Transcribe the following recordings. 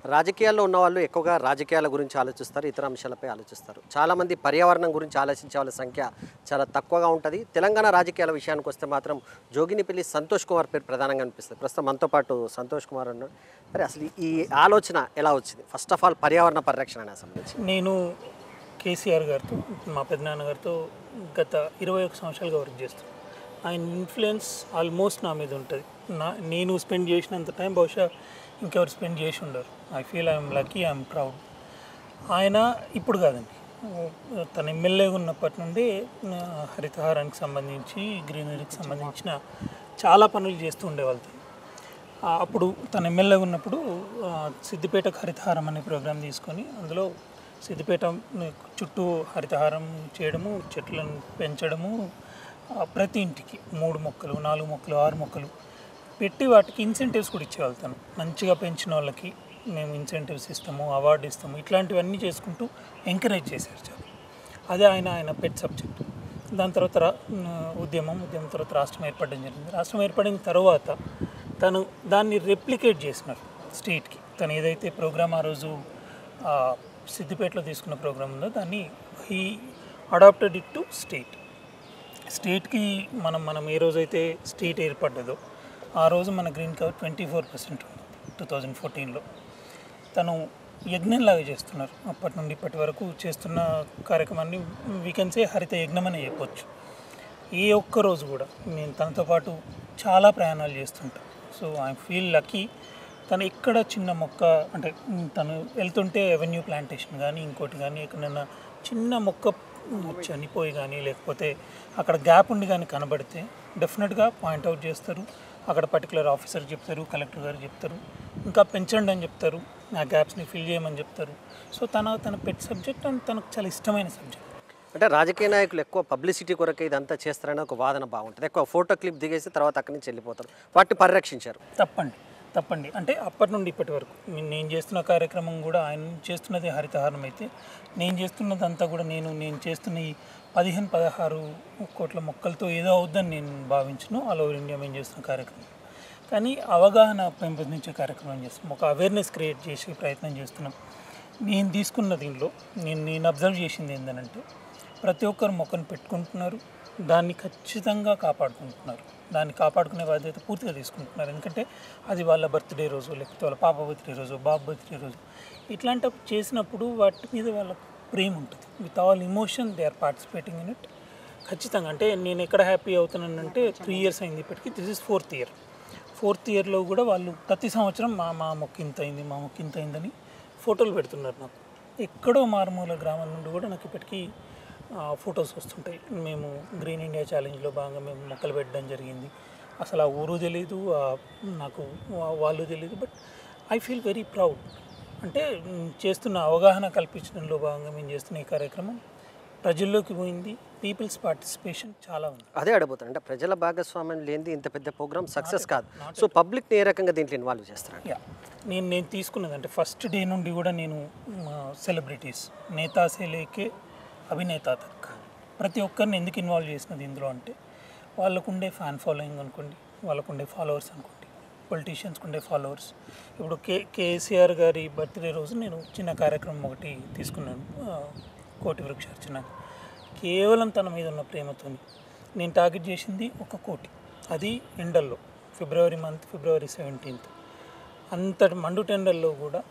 రాజకీయాల్లో ఉన్న వాళ్ళు ఎక్కువగా రాజకీయాల గురించి ఆలోచిస్తారు ఇతర అంశాలపై ఆలోచిస్తారు చాలామంది పర్యావరణం గురించి ఆలోచించే వాళ్ళ సంఖ్య చాలా తక్కువగా ఉంటుంది తెలంగాణ రాజకీయాల విషయానికి వస్తే మాత్రం జోగినిపల్లి సంతోష్ కుమార్ పేరు ప్రధానంగా అనిపిస్తుంది ప్రస్తుతం మనతో పాటు సంతోష్ కుమార్ అన్నాడు మరి అసలు ఈ ఆలోచన ఎలా వచ్చింది ఫస్ట్ ఆఫ్ ఆల్ పర్యావరణ పరిరక్షణ అనే సంబంధించి నేను కేసీఆర్ గారితో మా పెద్దనాన్న గారితో గత ఇరవై ఒక సంవత్సరాలుగా వర్క్ చేస్తాను ఆయన ఇన్ఫ్లుయెన్స్ ఆల్మోస్ట్ నా మీద ఉంటుంది నా నేను స్పెండ్ చేసినంత టైం బహుశా ఇంకెవరు స్పెండ్ చేసి ఉండరు I feel I'm lucky I'm proud ఆయన ఇప్పుడు కాదండి తన ఎమ్మెల్యేగా ఉన్నప్పటి నుండి ఆ, హరితహారానికి సంబంధించి గ్రీనరీకి సంబంధించిన చాలా పనులు చేస్తూ ఉండేవాళ్ళు తను. ఆ, అప్పుడు తన ఎమ్మెల్యేగా ఉన్నప్పుడు ఆ, సిద్దిపేటకు హరితహారం అనే ప్రోగ్రాం తీసుకొని అందులో సిద్దిపేట చుట్టూ హరితహారం చేయడము చెట్లను పెంచడము ఆ, ప్రతి ఇంటికి మూడు మొక్కలు నాలుగు మొక్కలు ఆరు మొక్కలు పెట్టి వాటికి ఇన్సెంటివ్స్ కూడా ఇచ్చేవాళ్ళు తను మంచిగా పెంచిన వాళ్ళకి మేము ఇన్సెంటివ్స్ ఇస్తాము అవార్డు ఇస్తాము ఇట్లాంటివన్నీ చేసుకుంటూ ఎంకరేజ్ చేశారు చాలా అదే ఆయన ఆయన పెట్ సబ్జెక్ట్ దాని తర్వాత రా- ఉద్యమం ఉద్యమం తర్వాత రాష్ట్రం ఏర్పడడం జరిగింది రాష్ట్రం ఏర్పడిన తర్వాత తను దాన్ని రెప్లికేట్ చేసినారు స్టేట్కి తను ఏదైతే ప్రోగ్రామ్ ఆ రోజు ఆ, సిద్దిపేటలో తీసుకున్న ప్రోగ్రామ్ ఉందో దాన్ని he adapted it to state స్టేట్కి మనం మనం ఏ రోజైతే స్టేట్ ఏర్పడ్డదో ఆ రోజు మన green cover twenty four percent ఉంది టూ థౌజండ్ ఫోర్టీన్లో తను యజ్ఞంలాగా చేస్తున్నారు అప్పటి నుండి ఇప్పటి వరకు చేస్తున్న కార్యక్రమాన్ని వీ కెన్ సే హరిత యజ్ఞం అని చెప్పొచ్చు ఏ ఒక్క రోజు కూడా నేను తనతో పాటు చాలా ప్రయాణాలు చేస్తుంటా సో ఐ ఫీల్ లక్కీ తను ఎక్కడ చిన్న మొక్క అంటే మ్, తను వెళ్తుంటే ఎవెన్యూ ప్లాంటేషన్ కానీ ఇంకోటి కానీ ఎక్కడైనా చిన్న మొక్క మ్, చనిపోయి కానీ లేకపోతే అక్కడ గ్యాప్ ఉండి కానీ కనబడితే డెఫినెట్గా పాయింట్అవుట్ చేస్తారు అక్కడ పర్టికులర్ ఆఫీసర్ చెప్తారు కలెక్టర్ గారు చెప్తారు ఇంకా పెంచండి అని చెప్తారు ఆ గ్యాప్స్ని ఫిల్ చేయమని చెప్తారు సో తన తన పెట్ సబ్జెక్ట్ అండ్ తనకు చాలా ఇష్టమైన సబ్జెక్ట్ అంటే రాజకీయ నాయకులు ఎక్కువ పబ్లిసిటీ కొరకు ఇదంతా చేస్తారని ఒక వాదన బాగుంటుంది ఎక్కువ ఫోటో క్లిప్ దిగేసి తర్వాత అక్కడి నుంచి వెళ్ళిపోతారు వాటిని పరిరక్షించారు తప్పండి తప్పండి అంటే అప్పటి నుండి ఇప్పటి వరకు నేను- నేను చేస్తున్న కార్యక్రమం కూడా ఆయన చేస్తున్నది హరితహారం అయితే నేను చేస్తున్నదంతా కూడా నేను నేను చేస్తున్న ఈ పదిహేను పదహారు కోట్ల మొక్కలతో ఏదో అవుద్దని నేను భావించను ఆల్ ఓవర్ ఇండియా మేము చేస్తున్న కార్యక్రమం కానీ అవగాహన పెంపొందించే కార్యక్రమం చేస్తున్నాం ఒక అవేర్నెస్ క్రియేట్ చేసే ప్రయత్నం చేస్తున్నాం నేను తీసుకున్న దీనిలో నేను నేను అబ్జర్వ్ చేసింది ఏంటంటే ప్రతి ఒక్కరు మొక్కను పెట్టుకుంటున్నారు దాన్ని ఖచ్చితంగా కాపాడుకుంటున్నారు దాన్ని కాపాడుకునే బాధ్యత పూర్తిగా తీసుకుంటున్నారు ఎందుకంటే అది వాళ్ళ బర్త్డే రోజు లేకపోతే వాళ్ళ పాప బర్త్డే రోజు బాబు బర్త్డే రోజు ఇట్లాంటప్పుడు చేసినప్పుడు వాటి మీద వాళ్ళకు ప్రేమ ఉంటుంది with all emotion they are participating in it ఖచ్చితంగా అంటే నేను ఎక్కడ హ్యాపీ అవుతున్నానంటే త్రీ ఇయర్స్ అయింది ఇప్పటికి this is fourth year fourth ఇయర్లో కూడా వాళ్ళు ప్రతి సంవత్సరం మా మా మొక్క ఇంత అయింది మా మొక్క ఇంత అయిందని ఫోటోలు పెడుతున్నారు నాకు ఎక్కడో మారుమూల గ్రామం నుండి కూడా నాకు ఇప్పటికీ ఆ, ఫొటోస్ వస్తుంటాయి మేము గ్రీన్ ఇండియా ఛాలెంజ్లో భాగంగా మేము మొక్కలు పెట్టడం జరిగింది అసలు ఆ ఊరు తెలియదు ఆ నాకు వా- వాళ్ళు తెలియదు but I feel very proud అంటే మ్, చేస్తున్న అవగాహన కల్పించడంలో భాగంగా మేము చేస్తున్న ఈ కార్యక్రమం ప్రజల్లోకి పోయింది పీపుల్స్ పార్టిసిపేషన్ చాలా ఉంది అదే అడగబోతాను అంటే ప్రజల భాగస్వామ్యం లేనిది ఇంత పెద్ద ప్రోగ్రామ్ సక్సెస్ కాదు సో పబ్లిక్ని ఏ రకంగా దీంట్లో ఇన్వాల్వ్ చేస్తారు యా నేను నేను తీసుకున్నది అంటే ఫస్ట్ డే నుండి కూడా నేను సెలబ్రిటీస్ నేతాసే లేకే అభినేత తక్ ప్రతి ఒక్కరిని ఎందుకు ఇన్వాల్వ్ చేసినది ఇందులో అంటే వాళ్ళకుండే ఫ్యాన్ ఫాలోయింగ్ అనుకోండి వాళ్ళకుండే ఫాలోవర్స్ అనుకోండి పొలిటీషియన్స్కి ఉండే ఫాలోవర్స్ ఇప్పుడు కే కేసీఆర్ గారి బర్త్డే రోజు నేను చిన్న కార్యక్రమం ఒకటి తీసుకున్నాను ఆ, కోటి వృక్షార్చన కేవలం తన మీద ఉన్న ప్రేమతోని నేను టార్గెట్ చేసింది ఒక కోటి అది ఎండల్లో ఫిబ్రవరి మంత్ ఫిబ్రవరి సెవెంటీన్త్ అంతటి మండు టెండర్లో కూడా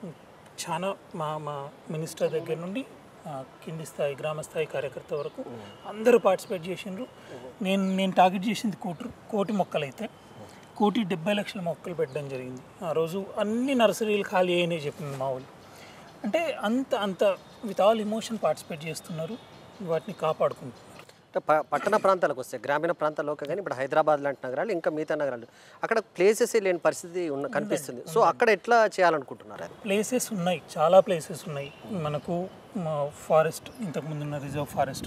చాలా మా మా మినిస్టర్ దగ్గర నుండి ఆ, కింది స్థాయి గ్రామ స్థాయి కార్యకర్త వరకు అందరూ పార్టిసిపేట్ చేసిండ్రు నేను నేను టార్గెట్ చేసింది కోటి కోటి మొక్కలు అయితే కోటి డెబ్బై లక్షల మొక్కలు పెట్టడం జరిగింది ఆ రోజు అన్ని నర్సరీలు ఖాళీ అయినాయి చెప్పింది మా వాళ్ళు అంటే అంత అంత విత్ ఆల్ ఇమోషన్ పార్టిసిపేట్ చేస్తున్నారు వాటిని కాపాడుకుంటున్నారు అంటే ప- పట్టణ ప్రాంతాలకు వస్తే గ్రామీణ ప్రాంతాల్లో కానీ ఇప్పుడు హైదరాబాద్ లాంటి నగరాలు ఇంకా మిగతా నగరాలు అక్కడ ప్లేసెస్ లేని పరిస్థితి ఉన్న కనిపిస్తుంది సో అక్కడ ఎట్లా చేయాలనుకుంటున్నారు అది ప్లేసెస్ ఉన్నాయి చాలా ప్లేసెస్ ఉన్నాయి మనకు ఫారెస్ట్ ఇంతకుముందు ఉన్న రిజర్వ్ ఫారెస్ట్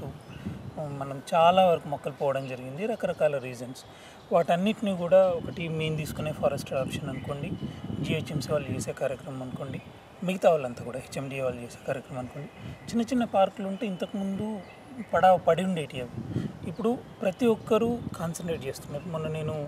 మనం చాలా వరకు మొక్కలు పోవడం జరిగింది రకరకాల రీజన్స్ వాటన్నిటిని కూడా ఒకటి మేము తీసుకునే ఫారెస్ట్ ఆప్షన్ అనుకోండి జిహెచ్ఎంసీ వాళ్ళు చేసే కార్యక్రమం అనుకోండి మిగతా వాళ్ళంతా కూడా హెచ్ఎండి వాళ్ళు చేసే కార్యక్రమం అనుకోండి చిన్న చిన్న పార్కులు ఉంటే ఇంతకుముందు పడా పడి ఉండేటి అవి ఇప్పుడు ప్రతి ఒక్కరూ కాన్సన్ట్రేట్ చేస్తున్నారు మొన్న నేను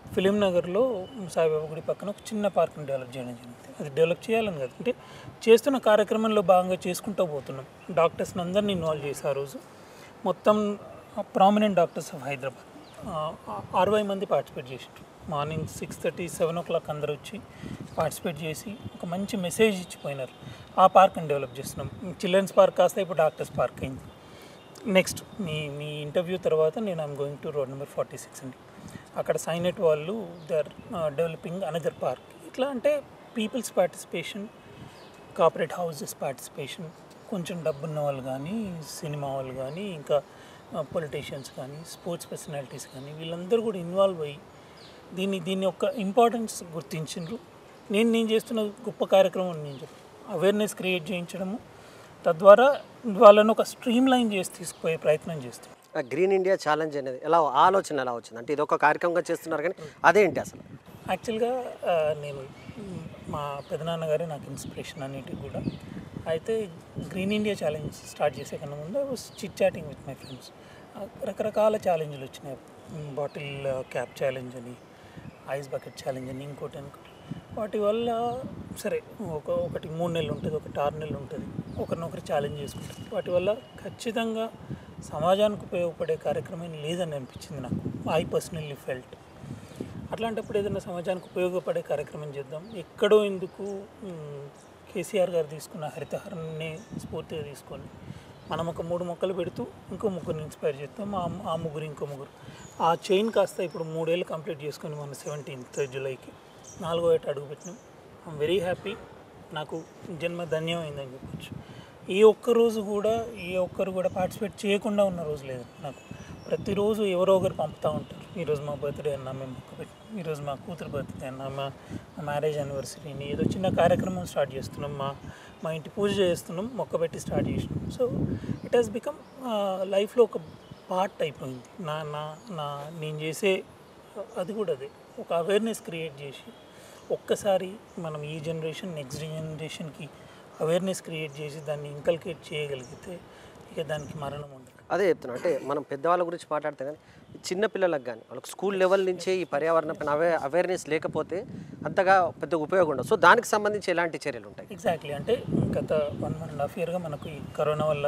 ఫిలిం నగర్లో సాయిబాబా గుడి పక్కన ఒక చిన్న పార్క్ని డెవలప్ చేయడం జరిగింది అది డెవలప్ చేయాలని కాదు అంటే చేస్తున్న కార్యక్రమంలో భాగంగా చేసుకుంటూ పోతున్నాం డాక్టర్స్ని అందరినీ ఇన్వాల్వ్ చేసి ఆ రోజు మొత్తం ప్రామినెంట్ డాక్టర్స్ ఆఫ్ హైదరాబాద్ ఆ, అరవై మంది పార్టిసిపేట్ చేసిండ్రు morning six thirty seven o'clock అందరూ వచ్చి పార్టిసిపేట్ చేసి ఒక మంచి మెసేజ్ ఇచ్చిపోయినారు ఆ పార్క్ని డెవలప్ చేస్తున్నాం చిల్డ్రన్స్ పార్క్ కాస్త ఇప్పుడు డాక్టర్స్ పార్క్ అయింది నెక్స్ట్ మీ మీ ఇంటర్వ్యూ తర్వాత నేను I'm going to road number forty six అండి అక్కడ సైనెట్ వాళ్ళు they are developing another park ఇట్లా అంటే people's participation corporate houses participation కొంచెం డబ్బున్న వాళ్ళు కానీ సినిమా వాళ్ళు కానీ ఇంకా పొలిటీషియన్స్ కానీ స్పోర్ట్స్ పర్సనాలిటీస్ కానీ వీళ్ళందరూ కూడా ఇన్వాల్వ్ అయ్యి దీన్ని దీని యొక్క ఇంపార్టెన్స్ గుర్తించిండ్రు నేను నేను చేస్తున్న గొప్ప కార్యక్రమం అని నేను చెప్పాను అవేర్నెస్ క్రియేట్ చేయించడము తద్వారా వాళ్ళను ఒక స్ట్రీమ్ లైన్ చేసి తీసుకుపోయే ప్రయత్నం చేస్తాం ఆ గ్రీన్ ఇండియా ఛాలెంజ్ అనేది ఎలా ఆలోచన ఎలా వచ్చింది అంటే ఇది ఒక కార్యక్రమంగా చేస్తున్నారు కానీ అదేంటి అసలు యాక్చువల్గా ఆ, నేను మ్, మా పెదనాన్నగారే నాకు ఇన్స్పిరేషన్ అన్నిటికి కూడా అయితే గ్రీన్ ఇండియా ఛాలెంజ్ స్టార్ట్ చేసే కన్నా ముందు I was chit chatting with my friends రకరకాల ఛాలెంజ్లు వచ్చినాయి బాటిల్ క్యాప్ ఛాలెంజ్ అని ఐస్ బకెట్ ఛాలెంజ్ అని ఇంకోటి ఇంకోటి వాటి వల్ల సరే ఒక ఒకటి మూడు నెలలు ఉంటుంది ఒకటి ఆరు నెలలు ఉంటుంది ఒకరినొకరు ఛాలెంజ్ చేసుకుంటారు వాటి వల్ల ఖచ్చితంగా సమాజానికి ఉపయోగపడే కార్యక్రమం లేదని అనిపించింది నాకు ఐ పర్సనల్లీ ఫెల్ట్ అట్లాంటప్పుడు ఏదైనా సమాజానికి ఉపయోగపడే కార్యక్రమం చేద్దాం ఎక్కడో ఎందుకు మ్, కేసీఆర్ గారు తీసుకున్న హరితహారాన్ని స్ఫూర్తిగా తీసుకొని మనం ఒక మూడు మొక్కలు పెడుతూ ఇంకో ముగ్గురిని ఇన్స్పైర్ చేస్తాం ఆ ఆ ముగ్గురు ఇంకో ముగ్గురు ఆ చైన్ కాస్త ఇప్పుడు మూడేళ్ళు కంప్లీట్ చేసుకొని మన సెవెంటీన్త్ జూలైకి నాలుగో ఏట అడుగు పెట్టినాం ఐమ్ వెరీ హ్యాపీ నాకు జన్మ ధన్యమైందని చెప్పొచ్చు ఏ ఒక్క రోజు కూడా ఏ ఒక్కరు కూడా పార్టిసిపేట్ చేయకుండా ఉన్న రోజు లేదు నాకు ప్రతిరోజు ఎవరో ఒకరు పంపుతూ ఉంటారు ఈరోజు మా బర్త్డే అన్నా మేము మొక్క పెట్టి ఈరోజు మా కూతురు బర్త్డే అన్నా మా మా మ్యారేజ్ యానివర్సరీని ఏదో చిన్న కార్యక్రమం స్టార్ట్ చేస్తున్నాం మా మా ఇంటి పూజ చేస్తున్నాం మొక్క పెట్టి స్టార్ట్ చేసినాం సో ఇట్ హాస్ బికమ్ లైఫ్లో ఒక పార్ట్ అయిపోయింది నా నా నా నేను చేసే అది కూడా అదే ఒక అవేర్నెస్ క్రియేట్ చేసి ఒక్కసారి మనం ఈ జనరేషన్ నెక్స్ట్ జనరేషన్కి అవేర్నెస్ క్రియేట్ చేసి దాన్ని ఇంకల్కేట్ చేయగలిగితే ఇక దానికి మరణం ఉండదు అదే చెప్తున్నా అంటే మనం పెద్దవాళ్ళ గురించి మాట్లాడితే కానీ చిన్న పిల్లలకు కానీ వాళ్ళకి స్కూల్ లెవెల్ నుంచే ఈ పర్యావరణ పైన అవే అవేర్నెస్ లేకపోతే అంతగా పెద్ద ఉపయోగం ఉండదు సో దానికి సంబంధించి ఎలాంటి చర్యలు ఉంటాయి ఎగ్జాక్ట్లీ అంటే గత వన్ వన్ అండ్ హాఫ్ ఇయర్గా మనకు ఈ కరోనా వల్ల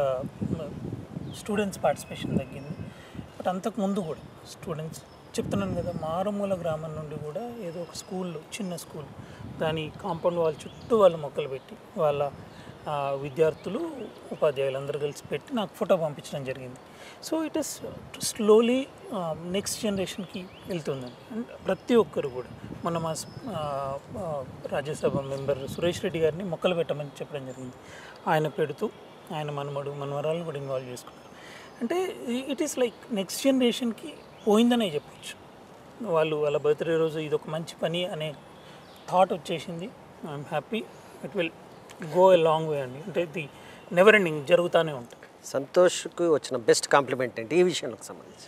స్టూడెంట్స్ పార్టిసిపేషన్ తగ్గింది బట్ అంతకు ముందు కూడా స్టూడెంట్స్ చెప్తున్నాను కదా మారుమూల గ్రామం నుండి కూడా ఏదో ఒక స్కూల్ చిన్న స్కూల్ దాని కాంపౌండ్ వాళ్ళ చుట్టూ వాళ్ళు మొక్కలు పెట్టి వాళ్ళ ఆ, విద్యార్థులు ఉపాధ్యాయులు అందరూ కలిసి పెట్టి నాకు ఫోటో పంపించడం జరిగింది so it is slowly next జనరేషన్కి వెళ్తుందండి అండ్ ప్రతి ఒక్కరు కూడా మన మా స్- ఆ, ఆ, రాజ్యసభ మెంబర్ సురేష్ రెడ్డి గారిని మొక్కలు పెట్టమని చెప్పడం జరిగింది ఆయన పెడుతూ ఆయన మనమడు మనవరాలను కూడా ఇన్వాల్వ్ చేసుకున్నారు అంటే ఇట్ ఈస్ లైక్ నెక్స్ట్ జనరేషన్కి పోయిందనే చెప్పొచ్చు వాళ్ళు వాళ్ళ బర్త్డే రోజు ఇది ఒక మంచి పని అనే థాట్ వచ్చేసింది I'm happy it will go a long way అండి అంటే ఇది నెవర్ ఎండింగ్ జరుగుతూనే ఉంటుంది సంతోష్కు వచ్చిన బెస్ట్ కాంప్లిమెంట్ ఏంటి ఈ విషయానికి సంబంధించి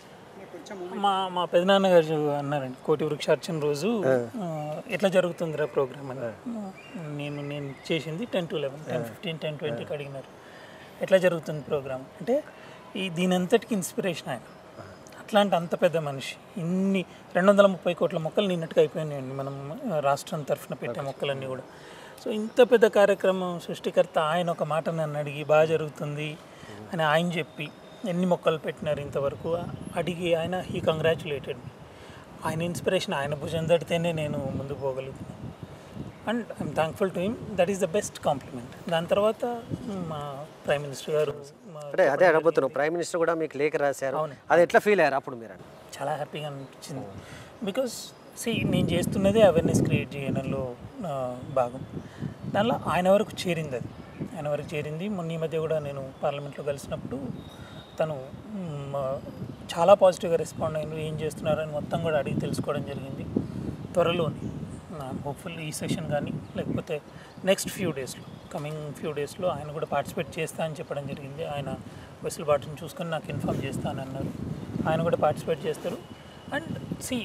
మా మా పెదనాన్నగారు అన్నారండి కోటి వృక్షార్చన రోజు ఆ, ఎట్లా జరుగుతుందిరా ప్రోగ్రామ్ అని నేను నేను చేసింది ten to eleven ten fifteen ten ట్వంటీకి అడిగినారు ఎట్లా జరుగుతుంది ప్రోగ్రామ్ అంటే ఈ దీని అంతటికి ఇన్స్పిరేషన్ ఆయన అట్లాంటి అంత పెద్ద మనిషి ఇన్ని రెండు వందల ముప్పై కోట్ల మొక్కలు నిన్నట్టుగా అయిపోయినాయండి మనం ఆ, రాష్ట్రం తరఫున పెట్టే మొక్కలన్నీ కూడా సో ఇంత పెద్ద కార్యక్రమం సృష్టికర్త ఆయన ఒక మాట నన్ను అడిగి బాగా జరుగుతుంది అని ఆయన చెప్పి ఎన్ని మొక్కలు పెట్టినారు ఇంతవరకు అడిగి ఆయన హీ కంగ్రాచులేటెడ్ ఆయన ఇన్స్పిరేషన్ ఆయన భుజం తడితేనే నేను ముందుకు పోగలుగుతున్నాను and I'm thankful to him that is the best compliment దాని తర్వాత మా ప్రైమ్ మినిస్టర్ గారు మా అంటే అదే అడగబోతున్నాం ప్రైమ్ మినిస్టర్ కూడా మీకు లేఖ రాశారు అది ఎట్లా ఫీల్ అయ్యారు అప్పుడు మీరు అని చాలా హ్యాపీగా అనిపించింది బికాస్ సి నేను చేస్తున్నదే అవేర్నెస్ క్రియేట్ చేయడంలో ఆ, భాగం దానిలో ఆయన వరకు చేరింది అది ఆయన వరకు చేరింది మొన్న ఈ మధ్య కూడా నేను పార్లమెంట్లో కలిసినప్పుడు తను మ్, చాలా పాజిటివ్గా రెస్పాండ్ అయినారు ఏం చేస్తున్నారని మొత్తం కూడా అడిగి తెలుసుకోవడం జరిగింది త్వరలోనే హోప్ఫుల్ ఈ సెషన్ కానీ లేకపోతే నెక్స్ట్ ఫ్యూ డేస్లో కమింగ్ ఫ్యూ డేస్లో ఆయన కూడా పార్టిసిపేట్ చేస్తా అని చెప్పడం జరిగింది ఆయన వెసులుబాటును చూసుకొని నాకు ఇన్ఫామ్ చేస్తానన్నారు ఆయన కూడా పార్టిసిపేట్ చేస్తారు అండ్ సి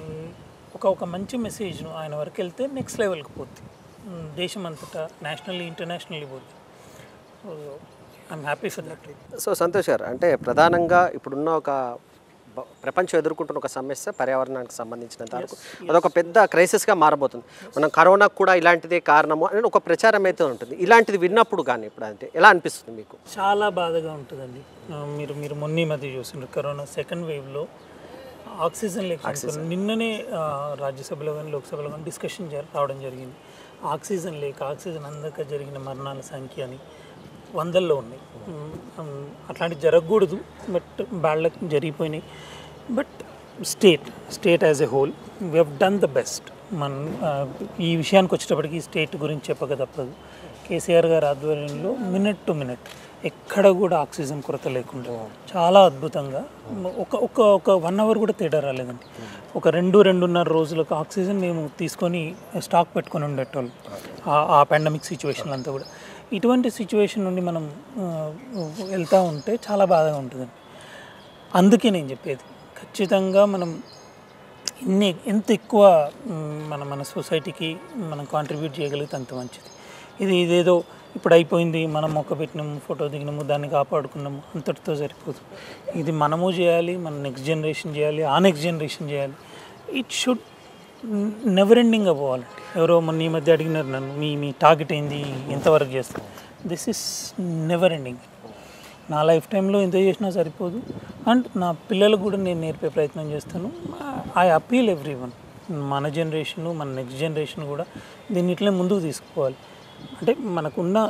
ఒక ఒక మంచి మెసేజ్ను ఆయన వరకు వెళ్తే నెక్స్ట్ లెవెల్కి పోద్ది మ్, దేశం అంతటా నేషనల్లీ ఇంటర్నేషనల్లీ పోద్ది I'm happy for that so Santosh గారు అంటే ప్రధానంగా ఇప్పుడున్న ఒక ప- ప్రపంచం ఎదుర్కొంటున్న ఒక సమస్య పర్యావరణానికి సంబంధించినంత వరకు అదొక పెద్ద క్రైసిస్గా మారబోతుంది మనం కరోనాకు కూడా ఇలాంటిదే కారణము అని ఒక ప్రచారం అయితే ఉంటుంది ఇలాంటిది విన్నప్పుడు కానీ ఇప్పుడు అంటే ఎలా అనిపిస్తుంది మీకు చాలా బాధగా ఉంటుందండి ఆ, మీరు మీరు మొన్న ఈ మధ్య చూసిండ్రు కరోనా సెకండ్ వేవ్లో ఆక్సిజన్ లేక నిన్ననే ఆ, రాజ్యసభలో కానీ లోక్సభలో కానీ డిస్కషన్ జర రావడం జరిగింది ఆక్సిజన్ లేక ఆక్సిజన్ అందక జరిగిన మరణాల సంఖ్య అని వందల్లో ఉన్నాయి ఉమ్, ఉమ్, అట్లాంటివి జరగకూడదు బట్ బ్యాడ్ జరిగిపోయినాయి but state state as a whole we have done the best మన ఆ, ఈ విషయానికి వచ్చేటప్పటికి స్టేట్ గురించి చెప్పక తప్పదు కేసీఆర్ గారి ఆధ్వర్యంలో మినిట్ టు మినిట్ ఎక్కడ కూడా ఆక్సిజన్ కొరత లేకుండా చాలా అద్భుతంగా ఒక ఒక ఒక వన్ అవర్ కూడా తేడా రాలేదండి ఒక రెండు రెండున్నర రోజులకు ఆక్సిజన్ మేము తీసుకొని స్టాక్ పెట్టుకొని ఉండేటోళ్ళం ఆ- ఆ పాండమిక్ సిచ్యువేషన్ అంతా కూడా ఇటువంటి సిచ్యువేషన్ నుండి మనం ఆ, వెళ్తూ ఉంటే చాలా బాధగా ఉంటుందండి అందుకే నేను చెప్పేది ఖచ్చితంగా మనం ఇన్ని ఎంత ఎక్కువ మ్, మన మన సొసైటీకి మనం కాంట్రిబ్యూట్ చేయగలిగితే అంత మంచిది ఇది ఇదేదో ఇప్పుడు అయిపోయింది మనం మొక్క పెట్టినాము ఫోటో దిగినాము దాన్ని కాపాడుకున్నాము అంతటితో సరిపోదు ఇది మనము చేయాలి మన నెక్స్ట్ జనరేషన్ చేయాలి ఆ నెక్స్ట్ జనరేషన్ చేయాలి ఇట్ షుడ్ నెవర్ ఎండింగ్ అవ్వాలండి ఎవరో మొన్న ఈ మధ్య అడిగినారు నన్ను మీ మీ టార్గెట్ ఏంది ఎంతవరకు చేస్తారు దిస్ ఇస్ నెవర్ ఎండింగ్ నా లైఫ్ టైంలో ఎంత చేసినా సరిపోదు అండ్ నా పిల్లలకు కూడా నేను నేర్పే ప్రయత్నం చేస్తాను ఐ అపీల్ ఎవ్రీ వన్ మన జనరేషన్ మన నెక్స్ట్ జనరేషన్ కూడా దీన్ని ఇట్లే ముందుకు తీసుకుపోవాలి అంటే మనకున్న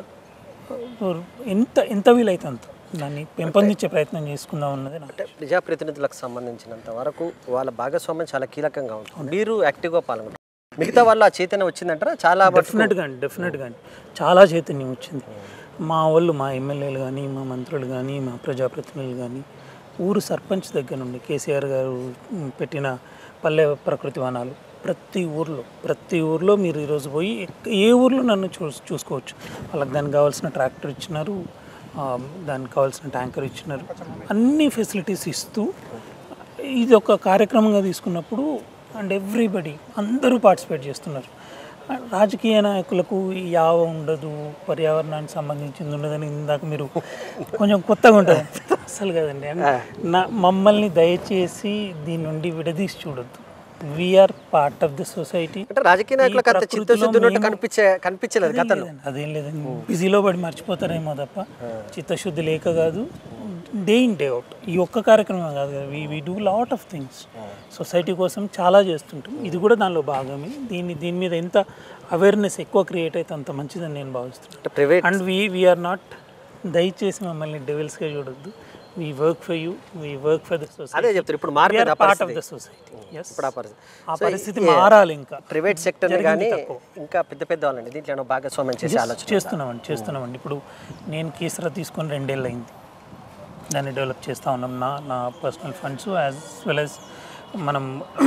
ఎంత ఎంత వీలైతే అంత దాన్ని పెంపొందించే ప్రయత్నం చేసుకుందాం అన్నది నా అంటే ప్రజాప్రతినిధులకు సంబంధించినంత వరకు వాళ్ళ భాగస్వామ్యం చాలా కీలకంగా ఉంటుంది మీరు యాక్టివ్గా పాల్గొంటారు మిగతా వాళ్ళు ఆ చైతన్యం వచ్చిందంటారా చాలా మటుకు- డెఫినెట్గా అండి డెఫినెట్గా అండి చాలా చైతన్యం వచ్చింది మా వాళ్ళు మా ఎమ్మెల్యేలు కానీ మా మంత్రులు కానీ మా ప్రజాప్రతినిధులు కానీ ఊరు సర్పంచ్ దగ్గర నుండి కేసీఆర్ గారు మ్, పెట్టిన పల్లె ప్రకృతి వనాలు ప్రతి ఊర్లో ప్రతి ఊర్లో మీరు ఈరోజు పోయి ఎక్- ఏ ఊర్లో నన్ను చూ చూసుకోవచ్చు వాళ్ళకి దానికి కావాల్సిన ట్రాక్టర్ ఇచ్చినారు ఆ, దానికి కావాల్సిన ట్యాంకర్ ఇచ్చినారు అన్ని ఫెసిలిటీస్ ఇస్తూ ఇది ఒక కార్యక్రమంగా తీసుకున్నప్పుడు అండ్ ఎవ్రీబడి అందరూ పార్టిసిపేట్ చేస్తున్నారు రాజకీయ నాయకులకు ఈ యావ ఉండదు పర్యావరణానికి సంబంధించింది ఉండదని ఇందాక మీరు కొంచెం కొత్తగా ఉంటుంది అసలు కదండి అండ్ నా మమ్మల్ని దయచేసి దీని నుండి విడదీసి చూడొద్దు we're part of the society అంటే రాజకీయ నాయకులకు అంత ప్రకృతిలో చిత్తశుద్ధి ఉన్నట్టు మేము- కనిపించే కనిపించలేదు గతంలో లేదండి, అదేం లేదండి బిజీలో పడి మర్చిపోతారేమో తప్ప చిత్తశుద్ధి లేక కాదు డే ఇన్ డే అవుట్ ఈ ఒక్క కార్యక్రమం కాదు కదా we we do lot of things society కోసం చాలా చేస్తుంటాం ఇది కూడా దానిలో భాగమే దీన్ని దీని మీద ఎంత అవేర్నెస్ ఎక్కువ క్రియేట్ అయితే అంత మంచిదని నేను భావిస్తున్నాను అంటే private and we we're not దయచేసి మమ్మల్ని డెవిల్స్గా చూడొద్దు we work for you we work for the అదే సొసైటీ చెప్తారు ఇప్పుడు మారిపోయింది ఆ పార్ట్ ఆఫ్ పరిస్థితి ద సొసైటీ ఎస్ ఇప్పుడు ఆ పరిస్థితి ఆ సో పరిస్థితి ఈ- మారాలి ఇంకా ప్రైవేట్ సెక్టర్ జరిగింది కానీ తక్కువ. ఇంకా పెద్ద పెద్ద వాళ్ళండి దీంట్లో ఏమైనా భాగస్వామ్యం చేసే ఆలోచన చేస్తున్నామండి చేస్తున్నామండి ఇప్పుడు నేను కేసరా తీసుకొని రెండేళ్ళు అయింది దాన్ని డెవలప్ చేస్తూ ఉన్నాం నా నా personal funds as well as మనం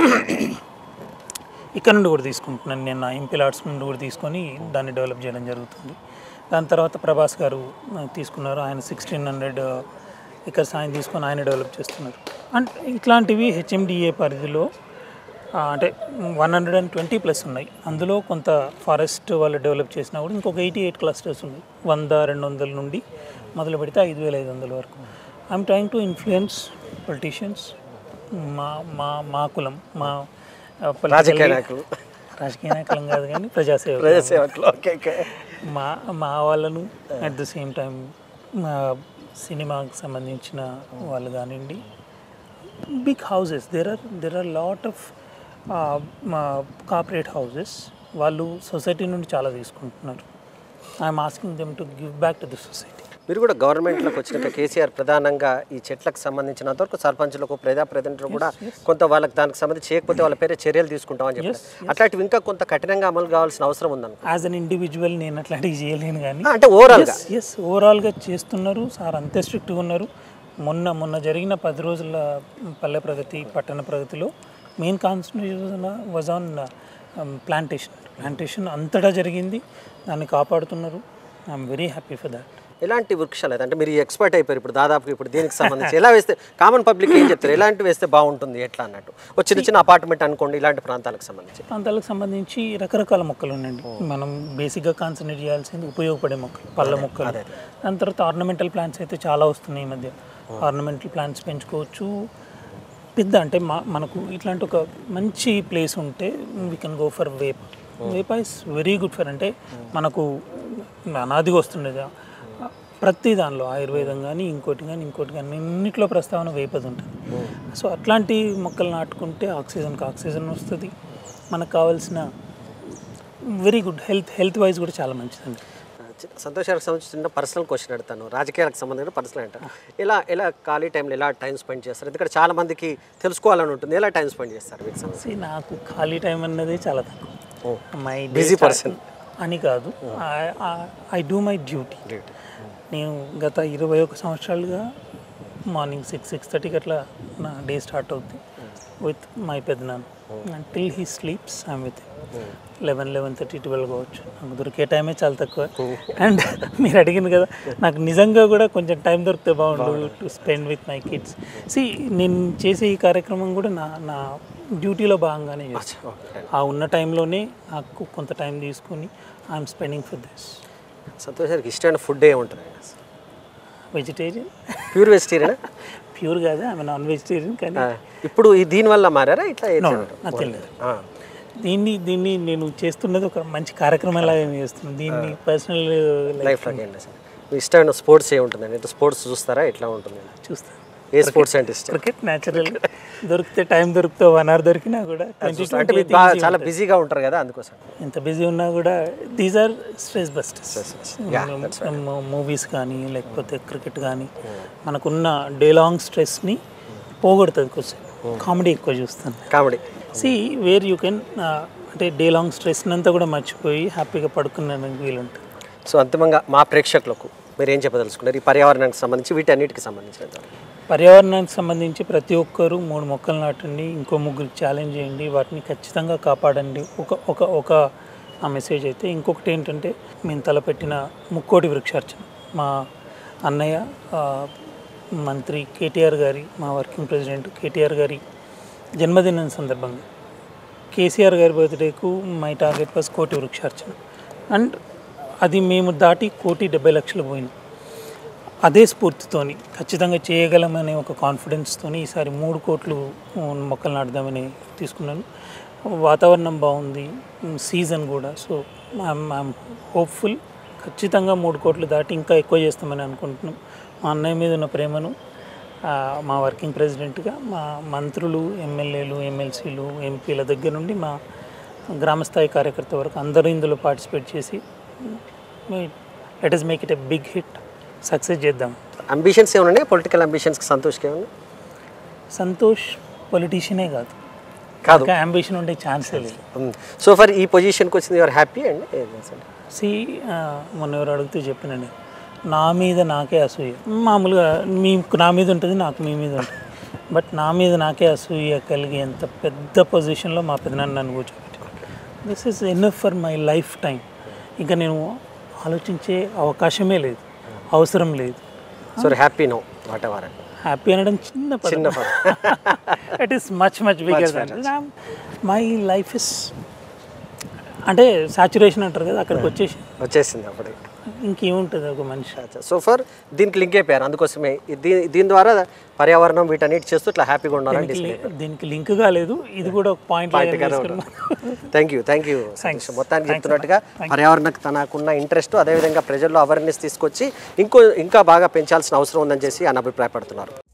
ఇక్కడ నుండి కూడా తీసుకుంటున్నాను నేను నా ఎంపీల్ ఆర్ట్స్ నుండి కూడా తీసుకొని దాన్ని డెవలప్ చేయడం జరుగుతుంది దాని తర్వాత ప్రభాస్ గారు ఆ, తీసుకున్నారు ఆయన సిక్స్టీన్ హండ్రెడ్ ఎకర్స్ ఆయన తీసుకొని ఆయన డెవలప్ చేస్తున్నారు అంటే ఇట్లాంటివి హెచ్ఎండిఏ పరిధిలో ఆ, అంటే one hundred and twenty plus ఉన్నాయి అందులో కొంత ఫారెస్ట్ వాళ్ళు డెవలప్ చేసినా కూడా ఇంకొక ఎయిటీ ఎయిట్ క్లస్టర్స్ ఉన్నాయి వంద రెండు వందల నుండి మొదలు పెడితే ఐదు వేల ఐదు వందల వరకు I'm trying to influence politicians మా మా మా కులం మా ఆ, politically- రాజకీయ నాయకులు రాజకీయ నాయకులం కాదు కానీ ప్రజాసేవ ప్రజాసేవకులు ఓకే ఓకే మా మా వాళ్ళను అట్ ద సేమ్ టైం సినిమాకి సంబంధించిన వాళ్ళు కానివ్వండి big houses there are there are lot of corporate houses వాళ్ళు సొసైటీ నుండి చాలా తీసుకుంటున్నారు I'm asking them to give back to the society మీరు కూడా గవర్నమెంట్లోకి వచ్చినాక కేసీఆర్ ప్రధానంగా ఈ చెట్లకు సంబంధించినంత వరకు సర్పంచులకు ప్రజాప్రతినిధులు కూడా కొంత వాళ్ళకి దానికి సంబంధించి చేయకపోతే వాళ్ళ పేరే చర్యలు తీసుకుంటామని చెప్పారు అట్లాంటివి ఇంకా కొంత కఠినంగా అమలు కావాల్సిన అవసరం ఉందన్న యాజ్ అన్ ఇండివిజువల్ నేను అట్లాంటివి చేయలేను కానీ అంటే ఓవరాల్గా ఎస్ ఓవరాల్గా చేస్తున్నారు సార్ అంతే స్ట్రిక్ట్గా ఉన్నారు మొన్న మొన్న జరిగిన పది రోజుల పల్లె ప్రగతి పట్టణ ప్రగతిలో main concentration was on plantation plantation అంతటా జరిగింది దాన్ని కాపాడుతున్నారు I'm very happy for that ఎలాంటి వృక్షాలు అయితే అంటే మీరు ఎక్స్పర్ట్ అయిపోయారు ఇప్పుడు దాదాపు ఇప్పుడు దీనికి సంబంధించి ఎలా వేస్తే కామన్ పబ్లిక్ ఏం చెప్తారు ఎలాంటి వేస్తే బాగుంటుంది ఎట్లా అన్నట్టు ఒక చిన్న చిన్న అపార్ట్మెంట్ అనుకోండి ఇలాంటి ప్రాంతాలకు సంబంధించి ప్రాంతాలకు సంబంధించి రకరకాల మొక్కలు ఉన్నాయండి మనం బేసిక్గా కాన్సన్ట్రేట్ చేయాల్సింది ఉపయోగపడే మొక్కలు పళ్ళ మొక్కలు దాని తర్వాత ఆర్నమెంటల్ ప్లాంట్స్ అయితే చాలా వస్తున్నాయి ఈ మధ్య ఆర్నమెంటల్ ప్లాంట్స్ పెంచుకోవచ్చు పెద్ద అంటే మా మనకు ఇట్లాంటి ఒక మంచి ప్లేస్ ఉంటే వీ కెన్ గో ఫర్ వేప్ వేప ఇస్ వెరీ గుడ్ ఫర్ అంటే మనకు అనాదిగా వస్తుండేది ప్రతి దానిలో ఆయుర్వేదం కానీ ఇంకోటి కానీ ఇంకోటి కానీ అన్నింటిలో ప్రస్తావన వేపది ఉంటుంది సో అట్లాంటి మొక్కలు నాటుకుంటే ఆక్సిజన్కి ఆక్సిజన్ వస్తుంది మనకు కావాల్సిన very good health health wise కూడా చాలా మంచిదండి చి- సంతోష్ గారికి సంబంధించిన పర్సనల్ క్వశ్చన్ అడుగుతాను రాజకీయాలకు సంబంధించిన పర్సనల్ అంట ఇలా ఎలా ఖాళీ టైంలో ఎలా టైం స్పెండ్ చేస్తారు ఎందుకంటే చాలా మందికి తెలుసుకోవాలని ఉంటుంది ఎలా టైం స్పెండ్ చేస్తారు మీకు సంబంధించి See, నాకు ఖాళీ టైం అన్నది చాలా తక్కువ మై Busy person. అని కాదు ఐ డూ మై డ్యూటీ నేను గత ఇరవై ఒక సంవత్సరాలుగా మార్నింగ్ సిక్స్ సిక్స్ థర్టీకి అట్లా నా డే స్టార్ట్ అవుద్ది విత్ మై పెద్దనాన్న till he sleeps I'm with eleven eleven thirty twelve కావచ్చు నాకు దొరికే టైమే చాలా తక్కువ అండ్ మీరు అడిగింది కదా నాకు నిజంగా కూడా కొంచెం టైం దొరికితే బాగుండు to spend with my kids సి నేను చేసే ఈ కార్యక్రమం కూడా నా నా డ్యూటీలో భాగంగానే చేస్తాను ఆ ఉన్న టైంలోనే నాకు కొంత టైం తీసుకొని I'm spending for this Santosh గారికి ఇష్టమైన ఫుడ్ ఏముంటుంది వెజిటేరియన్ ప్యూర్ వెజిటేరియన్ ప్యూర్ కాదు ఆమె నాన్ వెజిటేరియన్ కానీ ఇప్పుడు ఈ దీనివల్ల మారారా ఇట్లా ఏం No, చేయమంటారు? నాకు తెలియదు ఆ. దీన్ని దీన్ని నేను చేస్తున్నది ఒక మంచి కార్యక్రమం లాగా నేను చేస్తున్నాను దీన్ని పర్సనల్ లైఫ్ లైఫ్లోకి ఏంటి అసలు మీ ఇష్టమైన స్పోర్ట్స్ ఏముంటుందండి అంటే స్పోర్ట్స్ చూస్తారా ఎట్లా ఉంటుంది చూస్తాను ఏ స్పోర్ట్స్ అంటే ఇష్టం క్రికెట్ న్యాచురల్ దొరికితే టైం దొరికితే వన్ అవర్ దొరికినా కూడా ట్వంటీ అంటే మీరు బాగా చాలా బిజీగా ఉంటారు కదా అందుకోసం ఎంత బిజీ ఉన్నా కూడా these are stress busters movies కానీ లేకపోతే క్రికెట్ కానీ మనకున్న డే లాంగ్ స్ట్రెస్ని పోగొడుతుంది కొంచెం కామెడీ ఎక్కువ చూస్తాను comedy see where you can అంటే డే లాంగ్ స్ట్రెస్ అంతా కూడా మర్చిపోయి హ్యాపీగా పడుకున్నానికి వీలుంటుంది సో అంతిమంగా మా ప్రేక్షకులకు మీరు ఏం చెప్పదలుచుకున్నారు ఈ పర్యావరణానికి సంబంధించి వీటన్నిటికి సంబంధించిన పర్యావరణానికి సంబంధించి ప్రతి ఒక్కరూ మూడు మొక్కలు నాటండి ఇంకో ముగ్గురికి ఛాలెంజ్ చేయండి వాటిని ఖచ్చితంగా కాపాడండి ఒక ఒక ఒక ఆ మెసేజ్ అయితే ఇంకొకటి ఏంటంటే మేము తలపెట్టిన ముక్కోటి వృక్షార్చన మా అన్నయ్య ఆ, మంత్రి కేటీఆర్ గారి మా వర్కింగ్ ప్రెసిడెంట్ కేటీఆర్ గారి జన్మదినం సందర్భంగా కేసీఆర్ గారి బర్త్డేకు మై టార్గెట్ వాస్ కోటి వృక్షార్చన అండ్ అది మేము దాటి కోటి డెబ్బై లక్షలు పోయినాం అదే స్ఫూర్తితోని ఖచ్చితంగా చేయగలమనే ఒక కాన్ఫిడెన్స్తోని ఈసారి మూడు కోట్లు ఉమ్, మొక్కలు నాటుదామని తీసుకున్నాను వాతావరణం బాగుంది సీజన్ కూడా సో ఐఎమ్ హోప్ఫుల్ ఖచ్చితంగా మూడు కోట్లు దాటి ఇంకా ఎక్కువ చేస్తామని అనుకుంటున్నాం మా అన్నయ్య మీద ఉన్న ప్రేమను ఆ, మా వర్కింగ్ ప్రెసిడెంట్గా మా మంత్రులు ఎమ్మెల్యేలు ఎమ్మెల్సీలు ఎంపీల దగ్గర నుండి మా గ్రామస్థాయి కార్యకర్త వరకు అందరూ ఇందులో పార్టిసిపేట్ చేసి let us make it a big hit success చేద్దాం అంబిషన్స్ ఏమన్నా పొలిటికల్ అంబిషన్స్కి సంతోష్కి ఏమన్నా సంతోష్ పొలిటీషియనే కాదు కాదు ఇంకా అంబిషన్ ఉండే ఛాన్సే లేదు సో ఫర్ ఈ పొజిషన్కి వచ్చింది యువర్ హ్యాపీ అండి సి మొన్న ఎవరు అడిగితే చెప్పినండి నా మీద నాకే అసూయ మామూలుగా మీ నా మీద ఉంటుంది నాకు మీ మీద ఉంటుంది బట్ నా మీద నాకే అసూయ కలిగేంత పెద్ద పొజిషన్లో మా పెద్దనాన్న నన్ను కూర్చోబెట్టారు this is enough for my lifetime ఇంకా నేను ఆలోచించే అవకాశమే లేదు అవసరం లేదు so happy no whatever happy అనడం చిన్న చిన్న పదం it is much much bigger my life is అంటే సాచురేషన్ అంటారు కదా అక్కడికి వచ్చేసి వచ్చేసింది అప్పటికి ఇంకేముంటుంది ఒక మనిషి సో ఫర్ దీనికి లింక్ అయిపోయారు అందుకోసమే దీ దీని ద్వారా పర్యావరణం వీటన్నిటి చేస్తూ ఇట్లా హ్యాపీగా ఉండాలని దీనికి లి- దీనికి లింక్ కాలేదు ఇది కూడా ఒక point thank you thank you మొత్తానికి చెప్తున్నట్టుగా పర్యావరణకు తనకున్న ఇంట్రెస్ట్ అదేవిధంగా ప్రజల్లో అవేర్నెస్ తీసుకొచ్చి ఇంకో ఇంకా బాగా పెంచాల్సిన అవసరం ఉందని చేసి ఆయన అభిప్రాయపడుతున్నారు